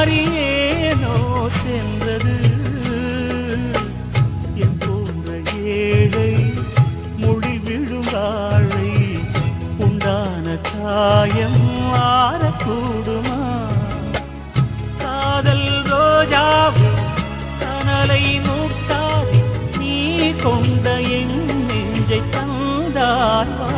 மாறியேனோ சென்றது என் போற ஏழை மொழி விழுங்காழை உண்டான காயம் ஆறக்கூடுமா காதல் ரோஜாவே கனலை மூட்டாதே நீ கொண்ட என் நெஞ்சை தந்தார்